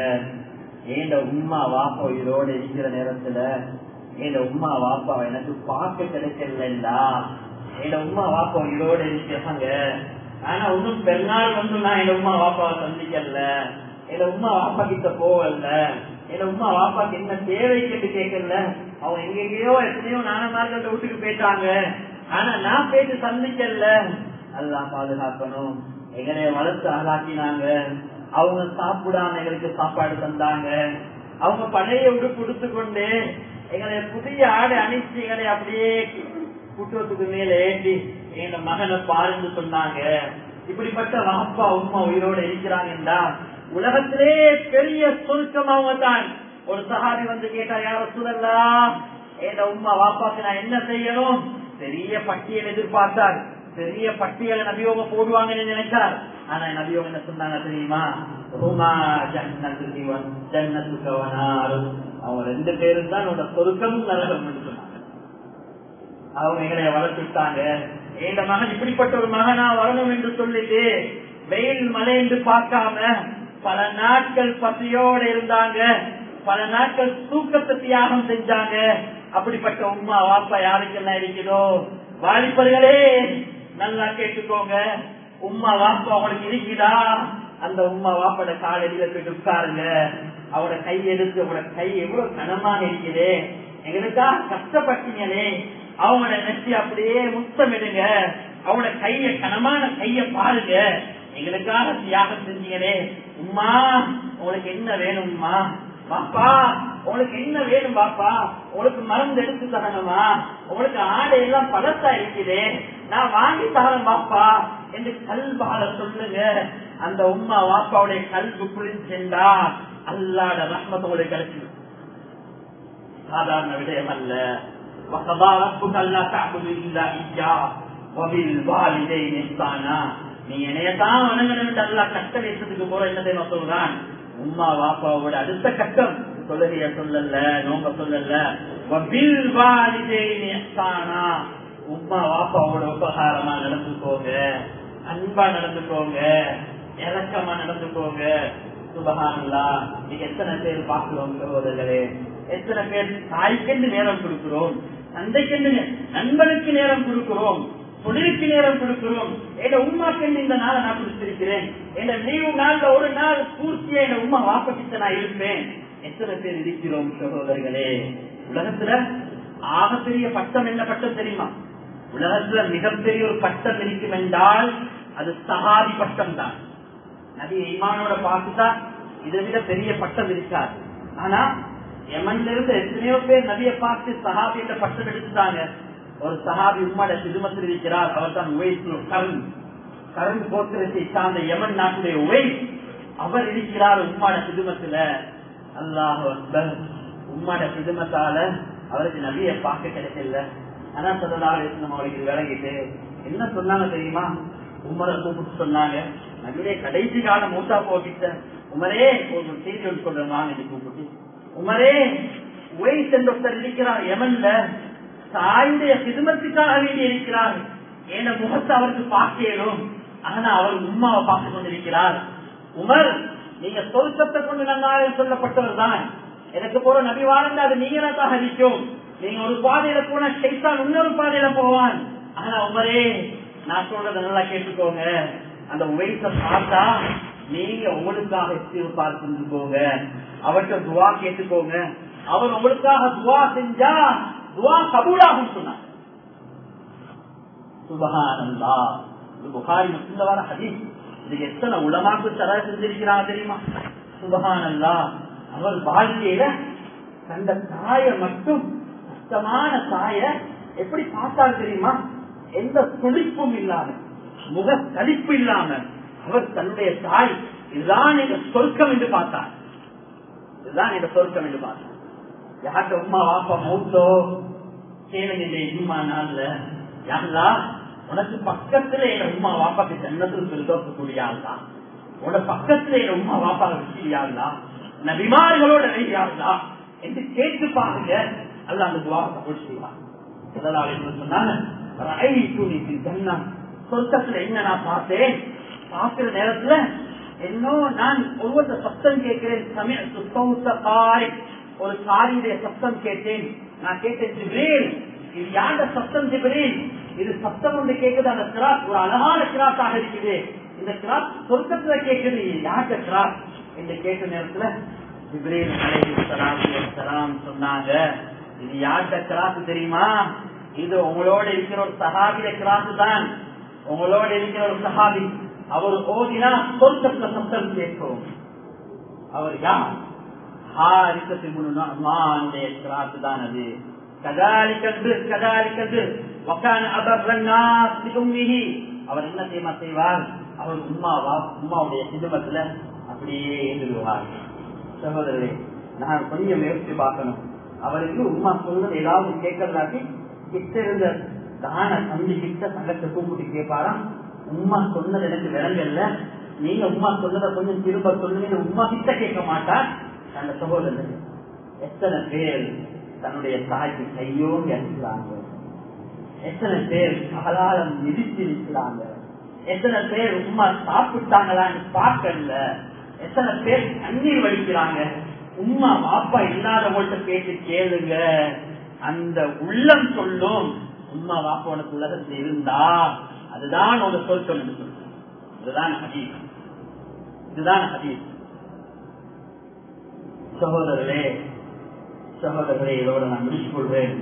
ஏண்ட உம்மா வாப்பா இதோட இருக்கிற நேரத்துல ஏண்ட உம்மா வாப்பா எனக்கு பார்க்க கிடைக்கலண்டா என் உம்மா வாப்பா இதோட இருக்கிறாங்க ஆனா இன்னும் பெருநாள் வந்து நான் என் உம்மா வாப்பாவை சந்திக்கல என் உம்மா வாப்பா கிட்ட போகல என் உம்மா வாப்பாக்கு என்ன தேவை கேட்டு கேட்கல அவங்க எங்கெங்கயோ எத்தனையோ நானமார்கள்ட்ட வீட்டுக்கு போயிட்டாங்க ஆனா நான் போயிட்டு சந்திக்கல அதெல்லாம் பாதுகாக்கணும் எங்களைய வளர்த்து ஆளாக்கினாங்க அவங்க சாப்பிடாம எங்களுக்கு சாப்பாடு தந்தாங்க அவங்க பழைய உடுப்பு உடுத்து கொண்டு எங்களை புதிய ஆடை அணிச்சு எங்களை அப்படியே குற்றத்துக்கு மேல ஏற்றி எங்க மகனை பாருன்னு சொன்னாங்க இப்படிப்பட்ட வாப்பா உமா உயிரோட இருக்கிறாங்கடா உலகத்திலே பெரிய சொருக்கம் அவங்க தான் ஒரு சஹாபி வந்து கேட்டா யார சூழல்லா என் உமா வாப்பாக்கு நான் என்ன செய்யணும் பெரிய பட்டியல் எதிர்பார்த்தார் பெரிய பட்டியலை நபியோக போடுவாங்கன்னு நினைச்சார் ஆனா நபியோக என்ன சொன்னாங்க தெரியுமா ருமா ஜன்னத்துக்கு வன்- ஜன்னத்துக்கு வனாரும் அவங்க ரெண்டு பேரும் தான் உன்னோட சொருக்கம் நரகம் சொன்னாங்க அவங்க எங்களை வளர்த்துட்டாங்க எங்க மகன் இப்படிப்பட்ட ஒரு மகனா வரணும் என்று சொல்லிட்டு வெயில் மழை என்று பார்க்காம பல நாட்கள் பசியோட இருந்தாங்க பல நாட்கள் தூக்கத்தை தியாகம் செஞ்சாங்க அப்படிப்பட்ட உமா வாப்பா யாருக்கெல்லாம் இருக்குதோ வாலிபர்களே நல்லா கேட்டுக்கோங்க உம்மா வாப்பா அவங்களுக்கு இருக்குதா அந்த உம்மா வாப்போட காலடியில போயிட்டு உட்காருங்க அவரோட கை எடுத்து அவரோட கை எவ்வளவு கனமாக இருக்குது எங்களுக்காக கஷ்டப்பட்டீங்களே அவங்களோட நெற்றி அப்படியே முத்தமிடுங்க அவங்களோட கைய கனமான கைய பாருங்க எங்களுக்காக தியாகம் செஞ்சீங்களே உம்மா உங்களுக்கு என்ன வேணும்மா பாப்பா உங்களுக்கு என்ன வேணும் பாப்பா உங்களுக்கு மருந்து எடுத்து தரணுமா உங்களுக்கு ஆடை எல்லாம் பழத்தா இருக்குது நான் வாங்கி தரேன் பாப்பா என்று கல்வால சொல்லுங்க அந்த உம்மா வாப்பாவுடைய கல்வி புரிஞ்சென்றா அல்லாட ரஹ்மத்தோட கிடைச்சு சாதாரண விடயம் அல்ல وَقَضَى رَبُّكَ أَلَّا تَعْبُدُوا إِلَّا إِيَّاهُ وَبِالْوَالِدَيْنِ إِحْسَانًا நீ என்னையத்தான் வணங்கணும் என்று அல்லாஹ் கஷ்டம் வைத்ததுக்கு போற என்ன தெரியுமா சொல்றான் உம்மா வாப்பாவோட அடுத்த கட்டம் தொழுகைய சொல்லல நோங்க சொல்லல وَبِالْوَالِدَيْنِ إِحْسَانًا உம்மா வாப்பாவோட உபகாரமா நடந்துக்கோங்க அன்பா நடந்துக்கோங்க இறக்கமா நடந்துக்கோங்க சுபகானல்லா நீங்க எத்தனை பேர் பார்க்கிறோம் சகோதரர்களே எத்தனை பேர் தாய்க்கென்று நேரம் கொடுக்கிறோம் தந்தைக்கென்று நே- நண்பனுக்கு நேரம் கொடுக்கிறோம் தொழிலுக்கு நேரம் கொடுக்கிறோம் என் உமாக்கென்று இந்த நாளை நான் கொடுத்திருக்கிறேன் என் லீவு நாள்ல ஒரு நாள் பூர்த்தியா என் உமா வாப்பக்கிட்ட நான் இருப்பேன் எத்தனை பேர் இருக்கிறோம் சகோதரர்களே உலகத்துல ஆகப்பெரிய பட்டம் என்ன பட்டம் தெரியுமா உலகத்துல மிகப்பெரிய ஒரு பட்டம் இருக்கும் என்றால் அது சஹாபி பட்டம் தான் நபி ஈமானோட பார்த்துட்டா இதை விட பெரிய பட்டம் இருக்காது ஆனா யமன்ல இருந்து எத்தனையோ பேர் நபியை பார்த்து சஹாபி என்ற பட்டம் எடுத்துட்டாங்க ஒரு சஹாபி உம்மாட சிதுமத்தில் இருக்கிறார் அவர் தான் உவைஸ் கருண் கருண் கோத்திரத்தை சார்ந்த யமன் நாட்டுடைய உவை அவர் இருக்கிறார் உம்மாட சிதுமத்துல அல்லாஹ் அக்பர் உம்மாட சிதுமத்தால அவருக்கு நபியை பார்க்க கிடைக்கல ஆனா சொல்லலாம் நம்ம அவருக்கு விளங்கிட்டு என்ன சொன்னாங்க தெரியுமா உமரை கூப்பிட்டு சொன்னாங்க நபியுடைய கடைசி காலம் மூத்தா போகிட்ட உமரே ஒரு செய்தி ஒன்று சொல்றேன் வாங்க என்று கூப்பிட்டு உமரே உரை சென்றொருத்தர் இருக்கிறார் யமன்ல தாயுடைய சிதுமத்துக்காக வேண்டி இருக்கிறார் என முகத்தை அவருக்கு பார்க்கலும் ஆனா அவர் உம்மாவை பார்த்து கொண்டிருக்கிறார் உமர் நீங்க சொருக்கத்தை கொண்டு நன்னாள் சொல்லப்பட்டவர் தான் எனக்கு போற நபி வாழ்ந்தா அது நீங்க தான் ஹரிக்கும் நீங்க ஒரு பாதையில போனா ஷைத்தான் இன்னொரு பாதையில போவான் ஆனா உமரே நான் சொல்றத நல்லா கேட்டுக்கோங்க அந்த உவைத்த பார்த்தா நீங்க உங்களுக்காக இஸ்திஃபார் செஞ்சுக்கோங்க அவர்கிட்ட துவா கேட்டுக்கோங்க அவர் உங்களுக்காக துவா செஞ்சா துவா கபூலாகும் சொன்னார் சுபஹானல்லா இது புகாரி முஸ்லிம்ல வர ஹதீஸ் இதுக்கு எத்தனை உலமாக்கு தர செஞ்சிருக்கிறாங்க தெரியுமா சுபஹானல்லா அவர் வாழ்க்கையில கண்ட தாய மட்டும் கஷ்டமான தாய எப்படி பார்த்தால் தெரியுமா எந்த துடிப்பும் இல்லாம முக கழிப்பு இல்லாம அவர் தன்னுடைய தாய் இதுதான் எங்க சொர்க்கம் என்று பார்த்தார் இதுதான் எங்க சொர்க்கம் என்று பார்த்தார் யார்கிட்ட உமா வாப்பா மூத்தோ கேளுங்க இந்த இம்மா நாள்ல யாருலா உனக்கு பக்கத்துல என் உமா வாப்பாக்கு ஜன்னத்தில் பெருதோக்கக்கூடிய ஆள் தான் உனக்கு பக்கத்துல என் உமா வாப்பா வச்சியாங்களா நபிமார்களோட வையாங்களா என்று கேட்டு பாருங்க அல்ல அந்த துவா கபூல் செய்வான் சொன்னாங்க ஜன்னம் சொர்க்கத்துல என்ன நான் பார்த்தேன் பார்க்கிற நேரத்துல என்னோ நான் ஒவ்வொரு சப்தம் கேட்கிறேன் சமய ஒரு சாரியுடைய சப்தம் கேட்டேன் நான் கேட்டேன் ஜிப்ரேல் இது யாண்ட சப்தம் ஜிப்ரேல் இது சப்தம் ஒன்று கேட்குது அந்த கிராஸ் ஒரு அழகான கிராஸாக இருக்குது இந்த கிராஸ் சொர்க்கத்துல கேட்குது இது யார்ட கிராஸ் என்று கேட்ட நேரத்துல ஜிப்ரேல் சலாம் சொன்னாங்க இது யார்ட கிராஸ் தெரியுமா இது உங்களோட இருக்கிற ஒரு சஹாபிய கிராஸ் தான் உங்களோட இருக்கிற ஒரு சஹாபி அவர் ஓதினா சொர்க்கத்துல சப்தம் கேட்கும் அவர் யார் தான் அது கதாலிக்கன்று கதாலிக்கன்று அவர் என்ன செய்யுமா செய்வார் அவர் உமாவா உமாவுடைய சிதுமத்துல அப்படியே எழுதுவார் சகோதரரே நான் கொஞ்சம் முயற்சி பார்க்கணும் அவருக்கு உமா சொல்றது ஏதாவது கேட்கறதாக்கி கிட்ட இருந்த தான தம்பி கிட்ட தங்கத்தை கூப்பிட்டு கேட்பாராம் உமா சொன்னது எனக்கு விளங்கல்ல நீங்க உமா சொன்னதை கொஞ்சம் திரும்ப சொல்லுங்க உமா கிட்ட கேட்க மாட்டார் அந்த சகோதரர் எத்தனை பேர் தன்னுடைய தாய்க்கு கையோடு அடிக்கிறாங்க எத்தனை பேர் பகலாலம் மிதிச்சிருக்கிறாங்க எத்தனை பேர் உமா சாப்பிட்டாங்களான்னு பார்க்கல எத்தனை பேர் தண்ணீர் வலிக்கிறாங்க உமா பாப்பா இல்லாதவங்கள்ட்ட கேட்டு கேளுங்க அந்த உள்ளம் சொல்லும் உமா பாப்பா உனக்கு உலகத்தில் இருந்தா அதுதான் உங்க சொல் என்று சொல்லுங்க இதுதான் ஹதீஸ் இதுதான் ஹதீஸ் சகோதரர்களே சகோதரர்களே இதோட நான் முடித்துக் கொள்வேன்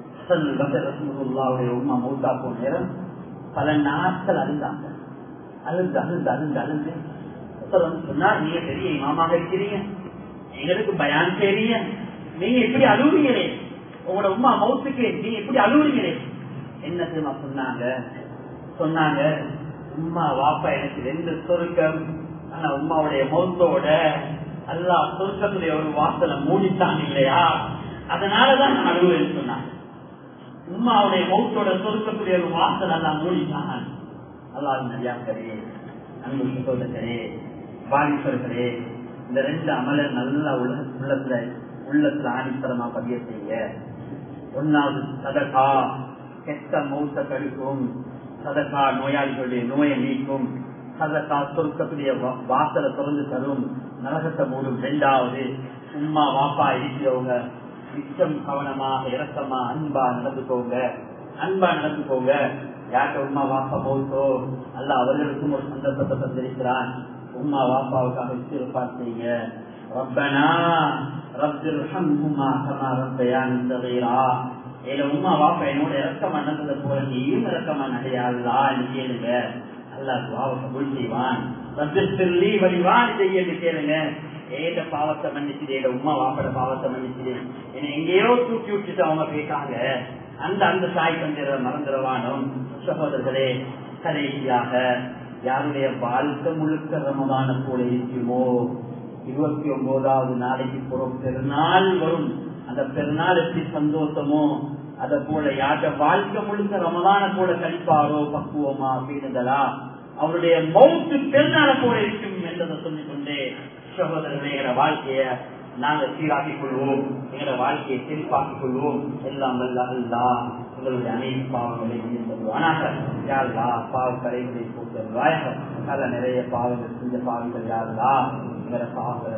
உமா மூத்தா போன நேரம் பல நாட்கள் அழுந்தாங்க அழுந்து அழுந்து அழுந்து அழுந்து சொன்னார் நீங்க பெரிய இமாமாக இருக்கிறீங்க எங்களுக்கு பயான் செய்றீங்க நீங்க எப்படி அழுவுறீங்களே உங்களோட உமா மவுத்துக்கு நீங்க எப்படி அழுவுறீங்களே என்ன தெரியுமா சொன்னாங்க சொன்னாங்க உமா வாப்பா எனக்கு ரெண்டு சொருக்கம் ஆனா உமாவுடைய மௌத்தோட அல்லா சொர்க்கத்துடைய ஒரு வாசலை மூடித்தான் இல்லையா அதனாலதான் நான் அழுவேன் சொன்னான் உமாவுடைய மௌத்தோட சொர்க்கத்துடைய ஒரு வாசல் எல்லாம் மூடித்தான் அல்லாஹ் நடிகாக்கரே அன்பு சகோதரரே வாலிபர்களே இந்த ரெண்டு அமல நல்ல உள்ள உள்ளத்துல உள்ளத்துல ஆணித்தரமா பதிய செய்ய ஒன்னாவது சதகா கெட்ட மௌத்த கழிக்கும் சதகா நோயாளிகளுடைய நோயை நீக்கும் சதகா சொர்க்கத்துடைய வாசலை திறந்து தரும் நரகத்தை மூடும் ரெண்டாவது உம்மா வாப்பா இருக்கிறவங்க மிச்சம் கவனமாக இரக்கமா அன்பா நடந்துக்கோங்க அன்பா நடந்துக்கோங்க யார்கிட்ட உமா வாப்பா போத்தோ அல்ல அவர்களுக்கும் ஒரு சந்தர்ப்பத்தை தந்திருக்கிறான் உமா வாப்பாவுக்காக இஸ்திருப்பார் செய்யுங்க ரப்பனா ரப்பில் ஹம்ஹுமா கமா ரப்பயானி சகீரா ஏல உமா வாப்பா என்னோட இறக்கமா நடந்தது போல நீயும் இறக்கமா நடையாளா கேளுங்க அல்லாஹ் துவாவை கபூல் செய்வான் ரப்பில் வழிவான் செய்யன்னு கேளுங்க ஏத பாவத்தை மன்னிச்சுது ஏத உமா வாப்பட பாவத்தை மன்னிச்சுது என்ன எங்கேயோ தூக்கி விட்டுட்டு அவங்க போயிட்டாங்க அந்த அந்த சாய் தந்திர மறந்துடவானும் சகோதரர்களே கடைசியாக யாருடைய வாழ்க்கை முழுக்க ரமதான போல இருக்குமோ இருபத்தி ஒன்பதாவது நாளைக்கு புறம் பெருநாள் வரும் அந்த பெருநாள் எப்படி சந்தோஷமோ அத போல யார்ட வாழ்க்கை முழுக்க ரமதான போல கழிப்பாரோ பக்குவமா அப்படின்றதா அவருடைய மௌத்து பெருநாள போல இருக்கும் என்றதை சொல்லிக் கொண்டே சகோதரர்களே எங்களோட வாழ்க்கைய நாங்க சீராக்கிக் கொள்வோம் எங்களோட வாழ்க்கையை செழிப்பாக்கிக் கொள்வோம் எல்லாம் வல்ல அல்லா உங்களுடைய அனைத்து பாவங்களை சொல்லுவானாக யாருலா பாவ கரைகளை போட்டுவாயாக நல்ல நிறைய பாவங்கள் செஞ்ச பாவங்கள் யாருலா எங்களோட பாவங்களை மன்னிச்சு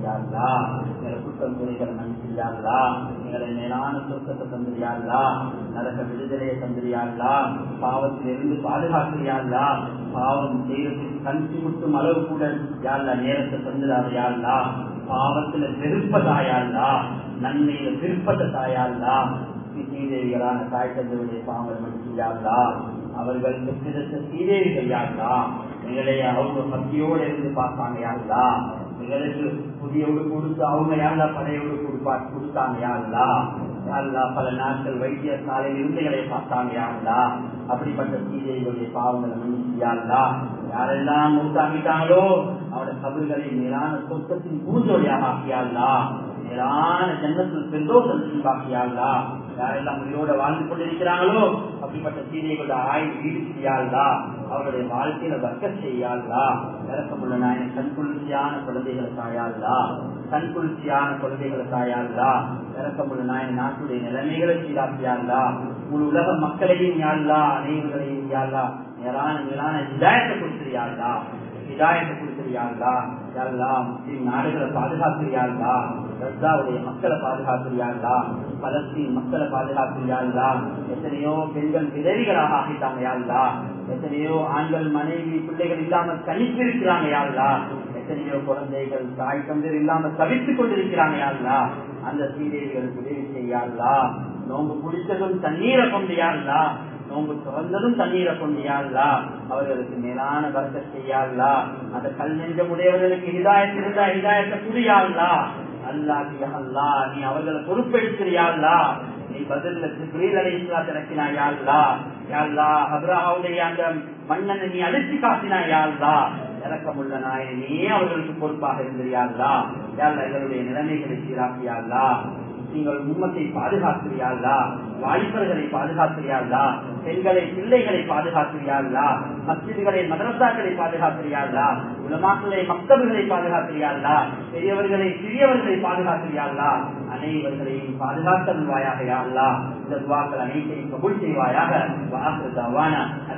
மன்னிச்சியாங்களா எங்களை குற்றம் குறைகளை மன்னிச்சியாங்களா எங்களை மேலான சொர்க்கத்தை தந்திரியாங்களா நரக விடுதலையை தந்திரியாங்களா பாவத்திலிருந்து பாதுகாக்கிறியாங்களா பாவம் செய்யறதுக்கு கஞ்சி முட்டும் அளவு கூட யாழ்லா நேரத்தை தந்துடாதையாங்களா பாவத்துல வெறுப்பதாயாங்களா நன்மையில விருப்பத்தை தாயாங்களா சீதேவிகளான தாய் தந்தருடைய பாவங்கள் மன்னிச்சியாங்களா அவர்கள் பெற்றிருந்த சீதேவிகள் யாருலா எங்களை அவங்க பக்தியோடு இருந்து பார்ப்பாங்க யாருலா எங்களுக்கு புதிய உடுப்பு கொடுத்து அவங்க யாருலா பழைய உடுப்பு கொடுப்பா கொடுத்தாங்க யாருலா யாருலா பல நாட்கள் வைத்தியசாலையில் இருந்து எங்களை பார்த்தாங்க யாருலா அப்படிப்பட்ட சீதைகளுடைய பாவங்களை மன்னிச்சியாருலா யாரெல்லாம் மூத்தாக்கிட்டாங்களோ அவருடைய கபர்களை மேலான சொத்தத்தின் பூஜோடியாக ஆக்கியாருலா மேலான ஜன்னத்தில் பெருந்தோசம் பாக்கியாருலா யாரெல்லாம் உயிரோட வாழ்ந்து கொண்டிருக்கிறாங்களோ அப்படிப்பட்ட சீதைகளோட ஆயுள் ஈடு செய்யாதா அவருடைய வாழ்க்கையில வர்க்க செய்யாதா இறக்கமுள்ள நாயன் கண் குளிர்ச்சியான குழந்தைகளை தாயாதா கண் குளிர்ச்சியான குழந்தைகளை தாயாதா இறக்கமுள்ள நாயன் நாட்டுடைய நிலைமைகளை சீராக்கியாதா முழு உலக மக்களையும் யாழ்லா அனைவர்களையும் யாழ்லா மேலான மேலான இதாயத்தை கொடுத்துறியாதா இதாயத்தை கொடுத்துறியாதா யாழ்லா முஸ்லீம் நாடுகளை பாதுகாக்கிறியாதா ரத்தாவுடைய மக்களை பாதுகாக்கிறியாங்களா பலஸ்தீன் மக்களை பாதுகாக்கிறியாங்களா எத்தனையோ பெண்கள் விதவிகளாக ஆகிட்டாங்க யாருலா எத்தனையோ ஆண்கள் மனைவி பிள்ளைகள் இல்லாமல் கணித்து இருக்கிறாங்க யாருலா எத்தனையோ குழந்தைகள் தாய் தந்தர் இல்லாமல் தவித்துக் கொண்டிருக்கிறாங்க யாருலா அந்த சீதேவிகளுக்கு உதவி செய்யாருலா நோம்பு குடித்ததும் தண்ணீரை கொண்டு யாருலா நோம்பு திறந்ததும் தண்ணீரை கொண்டு யாருலா அவர்களுக்கு மேலான வர்க்க செய்யாருலா அந்த கல் நெஞ்சம் உடையவர்களுக்கு ஹிதாயத் இருந்தா ஹிதாயத்தை புரியாருலா அல்லாஹ் அல்லா நீ அவர்களை பொறுப்பெடுக்கிறியாள்லா நீ பதில ஜிப்ரீல் அலைஹிஸ்ஸலாம் இறக்கினாய் யா அல்லாஹ் யா அல்லாஹ் அப்ரஹாவுடைய அந்த மன்னனை நீ அழிச்சு காட்டினாய் யா அல்லாஹ் இறக்கமுள்ள நாயை நீ அவர்களுக்கு பொறுப்பாக இருந்திரியாள்லா யா அல்லாஹ் எங்களுடைய நிலைமைகளை சீராக்கியாள்லா நீங்கள் உம்மத்தை பாதுகாக்கிறியாள்லா வாலிபர்களை பாதுகாக்கிறியாள்லா பெண்களை பிள்ளைகளை பாதுகாக்கிறியாள்லா மசிதிகளை மதரசாக்களை பாதுகாக்கிறியாள்லா உலமாக்களை மக்தபுகளை பாதுகாக்கிறியாள்லா பெரியவர்களை சிறியவர்களை பாதுகாக்கிறியாள்லா அனைவர்களையும் பாதுகாத்தல்வாயாக யாழ்லா இந்த துவாக்கள் அனைத்தையும் கபுல் செய்வாயாக வாக்கு தவான